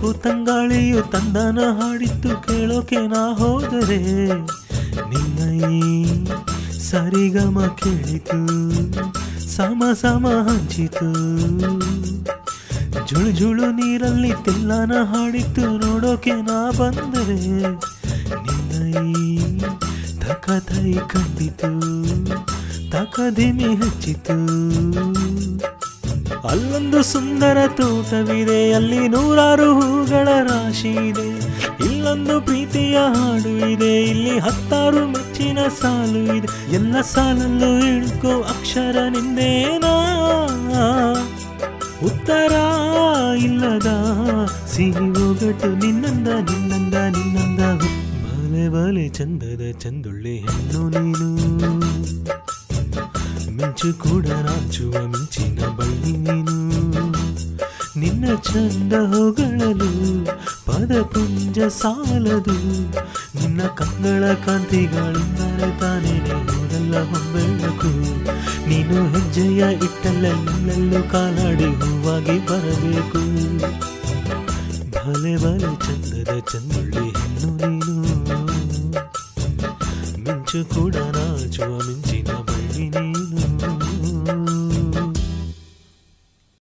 ತಂಪು ತಂಗಾಳಿಯು ತಂದನ ಹಾಡಿತ್ತು ಕೇಳೋಕೆ ನಾ ಹೋದರೆ ನಿನ್ನ ಈ ಸರಿಗಮ ಕೇಳಿತು ಸಮ ಸಮ ಹಂಚಿತು ಜುಳು ಜುಳು ನೀರಲ್ಲಿ ತಿಲ್ಲನ ಹಾಡಿತ್ತು ನೋಡೋಕೆ ನಾ ಬಂದರೆ ನಿನ್ನ ಈ ತಕಥೈ ಕಂಡಿತು ತಕಧಿಮಿ ಹಚ್ಚಿತು ಅಲ್ಲೊಂದು ಸುಂದರ ತೋಟವಿದೆ ಅಲ್ಲಿ ನೂರಾರು ಹೂಗಳ ರಾಶಿ ಇದೆ ಇಲ್ಲೊಂದು ಪ್ರೀತಿಯ ಹಾಡು ಇದೆ ಇಲ್ಲಿ ಹತ್ತಾರು ಮೆಚ್ಚಿನ ಸಾಲು ಇದೆ ಎಲ್ಲ ಸಾಲಲ್ಲೂ ಇಳ್ಕೋ ಅಕ್ಷರ ನಿಂದೇನಾ ಉತ್ತರ ಇಲ್ಲದ ಸಿಹಿ ಒಗಟು ನಿನ್ನಂದ ನಿನ್ನಂದ ನಿನ್ನಂದ ಬಲೆ ಬಲೆ ಚಂದದ ಚಂದುಳ್ಳಿ ಹೆಣ್ಣು ನೀನು ಮಿಂಚು ಕೂಡ ನಾಚುವ ಮಿಂಚಿನ ಬಳ್ಳಿ ನೀನು ನಿನ್ನ ಚಂದ ಹೊಗಳಲು ಪದಪುಂಜ ಸಾಲದು ನಿನ್ನ ಕಂಗಳ ಕಾಂತಿಗಳಿಂದರೆ ತಾನೇ ನೋಡಲ್ಲ ಹೊಂಬೆಳಕು ನೀನು ಹೆಜ್ಜೆಯ ಇಟ್ಟಲ್ಲ ಎಲ್ಲೆಲ್ಲೂ ಕಾಲಾಡಿ ಹೂವಾಗಿ ಬರಬೇಕು ಭಲೆ ಬಲೆ ಚಂದದ ಚಂದುಳ್ಳಿ ಹೆಣ್ಣು ನೀನು ಮಿಂಚು ಕೂಡ ನಾಚುವ ಮಿಂಚಿನ